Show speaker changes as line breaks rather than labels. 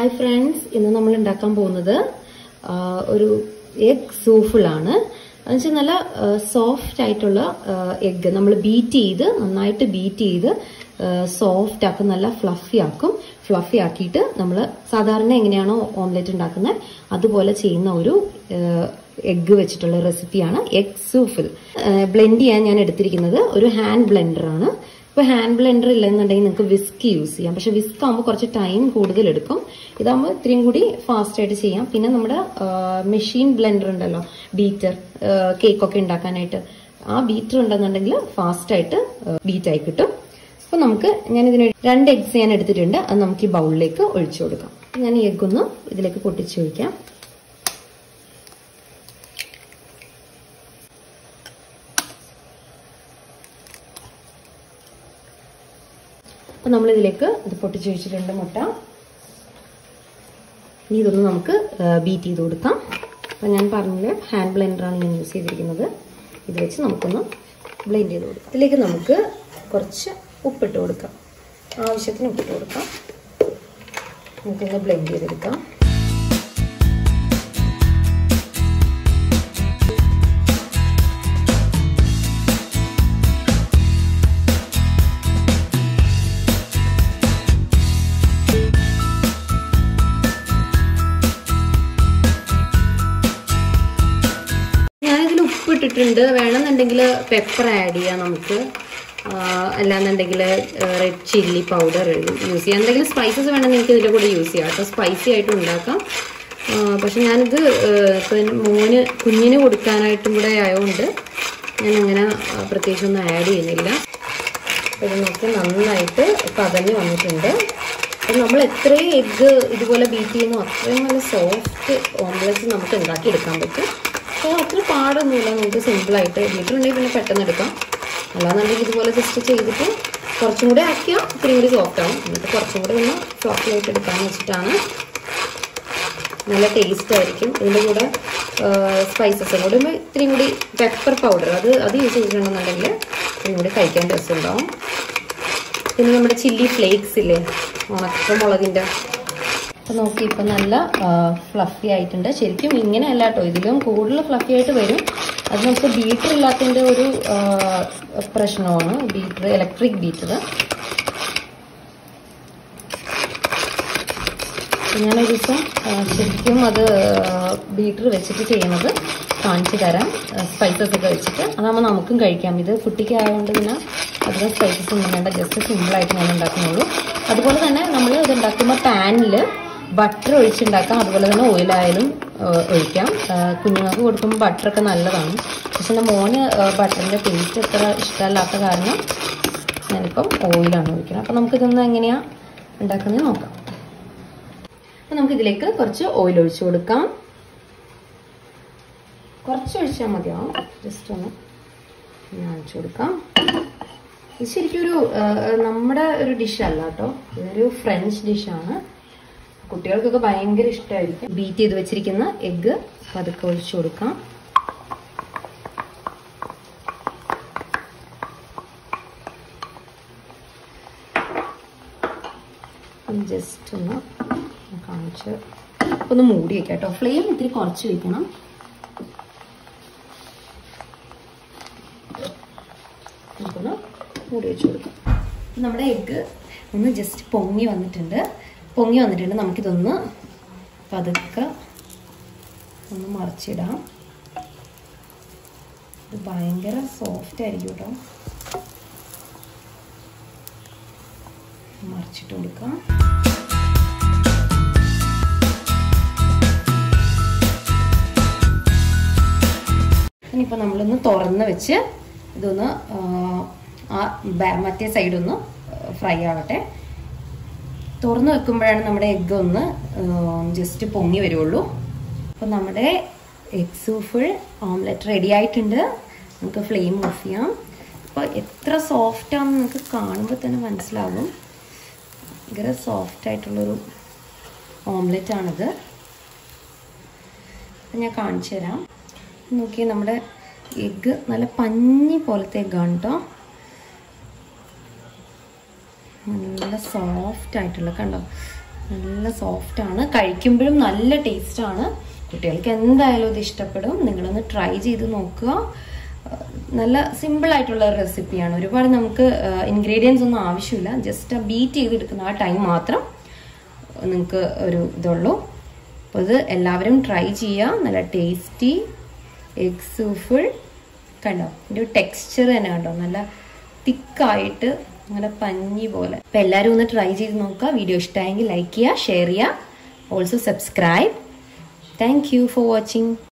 hi friends ഇന്ന് നമ്മൾ ഉണ്ടാക്കാൻ പോകുന്നത് ആ, ഒരു എഗ് സൂഫിളാണ് എന്നുവെച്ചാൽ നല്ല സോഫ്റ്റ് ആയിട്ടുള്ള എഗ്ഗ് നമ്മൾ ബീറ്റ് ചെയ്ത് നന്നായിട്ട് ബീറ്റ് ചെയ്ത് സോഫ്റ്റ് ആക്കും നല്ല ഫ്ലഫി ആക്കും ഫ്ലഫി ആക്കിയിട്ട് നമ്മൾ സാധാരണ എങ്ങനെയാണോ ഓംലെറ്റ് ഉണ്ടാക്കുന്നത് അതുപോലെ ചെയ്യുന്ന ഒരു എഗ്ഗ് വെച്ചിട്ടുള്ള റെസിപ്പിയാണ് എഗ് സൂഫിൽ ബ്ലെൻഡ് ചെയ്യാൻ ഞാൻ എടുത്തിരിക്കുന്നത് ഒരു ഹാൻഡ് ബ്ലെൻഡറാണ് ഇപ്പൊ ഹാൻഡ് ബ്ലെൻഡർ ഇല്ലെന്നുണ്ടെങ്കിൽ നിങ്ങൾക്ക് വിസ്ക് യൂസ് ചെയ്യാം പക്ഷെ വിസ്ക് ആകുമ്പോൾ കുറച്ച് ടൈം കൂടുതൽ എടുക്കും ഇതാകുമ്പോൾ ഇത്രയും കൂടി ഫാസ്റ്റ് ആയിട്ട് ചെയ്യാം പിന്നെ നമ്മുടെ മെഷീൻ ബ്ലെൻഡർ ഉണ്ടല്ലോ ബീറ്റർ കേക്കൊക്കെ ഉണ്ടാക്കാനായിട്ട് ആ ബീറ്റർ ഉണ്ടെന്നുണ്ടെങ്കിൽ ഫാസ്റ്റ് ആയിട്ട് ബീറ്റ് ആയി കിട്ടും അപ്പൊ നമുക്ക് ഞാൻ ഇതിന് രണ്ട് എഗ്സ് ഞാൻ എടുത്തിട്ടുണ്ട് അത് നമുക്ക് ഈ ബൗളിലേക്ക് ഒഴിച്ചു കൊടുക്കാം ഞാൻ ഈ എഗ് ഒന്ന് ഇതിലേക്ക് പൊട്ടിച്ച് ഒഴിക്കാം അപ്പൊ നമ്മൾ ഇതിലേക്ക് ഇത് പൊട്ടിച്ച് വെച്ചിട്ടുണ്ട് മുട്ട ഇനി ഇതൊന്ന് നമുക്ക് ബീറ്റ് ചെയ്ത് കൊടുക്കാം അപ്പൊ ഞാൻ പറഞ്ഞില്ല ഹാൻഡ് ബ്ലെൻഡറാണ് ഞാൻ യൂസ് ചെയ്തിരിക്കുന്നത് ഇത് വെച്ച് നമുക്കൊന്ന് ബ്ലെൻഡ് ചെയ്ത് കൊടുക്കാം ഇതിലേക്ക് നമുക്ക് കുറച്ച് ഉപ്പിട്ട് കൊടുക്കാം ആവശ്യത്തിന് ഉപ്പിട്ട് കൊടുക്കാം നമുക്കൊന്ന് ബ്ലെൻഡ് ചെയ്തെടുക്കാം ഞാനിതിൽ ഉപ്പിട്ടിട്ടുണ്ട് വേണമെന്നുണ്ടെങ്കിൽ പെപ്പർ ആഡ് ചെയ്യാം നമുക്ക് അല്ലാന്നുണ്ടെങ്കിൽ റെഡ് ചില്ലി പൗഡർ യൂസ് ചെയ്യാം എന്തെങ്കിലും സ്പൈസസ് വേണമെങ്കിൽ എനിക്ക് ഇതിൻ്റെ കൂടെ യൂസ് ചെയ്യാം കേട്ടോ സ്പൈസി ആയിട്ട് ഉണ്ടാക്കാം പക്ഷെ ഞാനിത് ഇപ്പം മോന് കുഞ്ഞിന് കൊടുക്കാനായിട്ടും കൂടെ ആയതുകൊണ്ട് ഞാൻ അങ്ങനെ പ്രത്യേകിച്ചൊന്നും ആഡ് ചെയ്യുന്നില്ല അപ്പോൾ ഇത് നമുക്ക് നന്നായിട്ട് പതഞ്ഞ് വന്നിട്ടുണ്ട് അപ്പം നമ്മൾ എത്രയും എഗ്ഗ് ഇതുപോലെ ബീറ്റ് ചെയ്യുന്നു അത്രയും നല്ല സോഫ്റ്റ് ഓംലെറ്റ് നമുക്ക് ഉണ്ടാക്കിയെടുക്കാൻ പറ്റും അപ്പോൾ അത്ര പാടൊന്നുമില്ല നമുക്ക് സിമ്പിളായിട്ട് വീട്ടിലുണ്ടെങ്കിൽ പിന്നെ പെട്ടെന്ന് എടുക്കാം അല്ലാന്നുണ്ടെങ്കിൽ ഇതുപോലെ ജസ്റ്റ് ചെയ്തിട്ട് കുറച്ചും കൂടെ ആക്കിയാൽ ഇത്രയും കൂടി സോഫ്റ്റ് ആവും എന്നിട്ട് കുറച്ചും കൂടെ ഒന്ന് ചോക്ലേറ്റ് എടുക്കാമെന്ന് വെച്ചിട്ടാണ് നല്ല ടേസ്റ്റ് ആയിരിക്കും ഇതിൻ്റെ കൂടെ സ്പൈസസും കൂടെ ഇത്രയും കൂടി പെപ്പർ പൗഡർ അത് അത് യൂസ് ചെയ്തിട്ടുണ്ടെന്നുണ്ടെങ്കിൽ ഇത്രയും കൂടി കഴിക്കാൻ രസമുണ്ടാവും പിന്നെ നമ്മുടെ ചില്ലി ഫ്ലേക്സ് ഇല്ലേ ഉണക്ക മുളകിൻ്റെ അപ്പം നോക്കി ഇപ്പം നല്ല ഫ്ലഫി ആയിട്ടുണ്ട് ശരിക്കും ഇങ്ങനെയല്ല കേട്ടോ ഇതിലും കൂടുതൽ ഫ്ലഫി ആയിട്ട് വരും അത് നമുക്ക് ബീറ്റർ ഇല്ലാത്തതിൻ്റെ ഒരു പ്രശ്നമാണ് ബീറ്റർ ഇലക്ട്രിക് ബീറ്റർ ഞാനൊരു ദിവസം ശരിക്കും അത് ബീറ്റർ വെച്ചിട്ട് ചെയ്യുന്നത് കാണിച്ചു തരാം സ്പൈസസ് ഒക്കെ വെച്ചിട്ട് അതാകുമ്പോൾ നമുക്കും കഴിക്കാം ഇത് കുട്ടിക്ക് ആയതുകൊണ്ട് പിന്നെ അധികം സ്പൈസസ് ഒന്നും വേണ്ട ജസ്റ്റ് സിമ്പിളായിട്ട് ഞാൻ ഉണ്ടാക്കുന്നുള്ളൂ അതുപോലെ തന്നെ നമ്മൾ ഇത് ഉണ്ടാക്കുമ്പോൾ പാനിൽ ബട്ടർ ഒഴിച്ചുണ്ടാക്കാം അതുപോലെ തന്നെ ഓയിലായാലും ഒഴിക്കാം കുഞ്ഞുങ്ങൾക്ക് കൊടുക്കുമ്പോൾ ബട്ടറൊക്കെ നല്ലതാണ് പക്ഷെ എൻ്റെ മോന് ബട്ടറിൻ്റെ ടേസ്റ്റ് അത്ര ഇഷ്ടമല്ലാത്ത കാരണം ഞാനിപ്പം ഓയിലാണ് ഒഴിക്കുന്നത് അപ്പം നമുക്കിതൊന്ന് എങ്ങനെയാണ് ഉണ്ടാക്കുന്നത് നോക്കാം അപ്പം നമുക്കിതിലേക്ക് കുറച്ച് ഓയിൽ ഒഴിച്ചു കൊടുക്കാം കുറച്ച് ഒഴിച്ചാൽ മതിയാവും ജസ്റ്റ് ഒന്ന് ഞാൻ ഒഴിച്ചു കൊടുക്കാം ഇത് ശരിക്കും ഒരു നമ്മുടെ ഒരു ഡിഷല്ല കേട്ടോ ഇതൊരു ഫ്രഞ്ച് ഡിഷാണ് കുട്ടികൾക്കൊക്കെ ഭയങ്കര ഇഷ്ടമായിരിക്കും ബീറ്റ് ചെയ്ത് വെച്ചിരിക്കുന്ന എഗ്ഗ് പതുക്കെ ഒഴിച്ചു കൊടുക്കാം ജസ്റ്റ് ഒന്ന് കാണിച്ച് ഒന്ന് മൂടി വെക്കാം കേട്ടോ ഫ്ലെയിം ഇത്തിരി കുറച്ച് വെക്കണം നമുക്കൊന്ന് മൂടി വെച്ച് കൊടുക്കാം നമ്മുടെ എഗ്ഗ് ഒന്ന് ജസ്റ്റ് പൊങ്ങി വന്നിട്ടുണ്ട് പൊങ്ങി വന്നിട്ടുണ്ട് നമുക്കിതൊന്ന് പതുക്കെ ഒന്ന് മറിച്ചിടാം ഇത് ഭയങ്കര സോഫ്റ്റ് ആയിരിക്കും കേട്ടോ മറിച്ചിട്ട് കൊടുക്കാം ഇനിയിപ്പോൾ നമ്മളൊന്ന് തുറന്ന് വെച്ച് ഇതൊന്ന് ആ മറ്റേ സൈഡൊന്ന് ഫ്രൈ ആവട്ടെ തുറന്ന് വെക്കുമ്പോഴാണ് നമ്മുടെ എഗ്ഗ് ഒന്ന് ജസ്റ്റ് പൊങ്ങി വരുള്ളൂ അപ്പം നമ്മുടെ എഗ് സൂഫിൾ ഓംലെറ്റ് റെഡി ആയിട്ടുണ്ട് നമുക്ക് ഫ്ലെയിം ഓഫ് ചെയ്യാം അപ്പോൾ എത്ര സോഫ്റ്റ് ആണെന്ന് നിങ്ങൾക്ക് കാണുമ്പോൾ തന്നെ മനസ്സിലാകും ഭയങ്കര സോഫ്റ്റ് ആയിട്ടുള്ളൊരു ഓംലെറ്റ് ആണിത് അപ്പം ഞാൻ കാണിച്ചു തരാം നോക്കി നമ്മുടെ എഗ്ഗ് നല്ല പഞ്ഞി പോലത്തെ എഗ്ഗാണ് കേട്ടോ നല്ല സോഫ്റ്റ് ആയിട്ടുള്ള കണ്ടോ നല്ല സോഫ്റ്റ് ആണ് കഴിക്കുമ്പോഴും നല്ല ടേസ്റ്റ് ആണ് കുട്ടികൾക്ക് എന്തായാലും ഇത് ഇഷ്ടപ്പെടും നിങ്ങളൊന്ന് ട്രൈ ചെയ്ത് നോക്കുക ആ, നല്ല സിമ്പിൾ ആയിട്ടുള്ള റെസിപ്പിയാണ് ഒരുപാട് നമുക്ക് ഇൻഗ്രീഡിയൻസ് ഒന്നും ആവശ്യമില്ല ജസ്റ്റ് ബീറ്റ് ചെയ്തെടുക്കുന്ന ആ ടൈം മാത്രം നിങ്ങൾക്ക് ഒരു ഇതുള്ളൂ അപ്പോൾ ഇത് എല്ലാവരും ട്രൈ ചെയ്യുക നല്ല ടേസ്റ്റി എഗ് സൂഫിൾ കണ്ടോ ഇതിൻ്റെ ഒരു ടെക്സ്ചർ തന്നെ കണ്ടോ നല്ല തിക്കായിട്ട് അങ്ങനെ പഞ്ഞി പോലെ അപ്പം എല്ലാവരും ഒന്ന് ട്രൈ ചെയ്ത് നോക്കുക വീഡിയോ ഇഷ്ടമായെങ്കിൽ ലൈക്ക് ചെയ്യുക ഷെയർ ചെയ്യുക also subscribe thank you for watching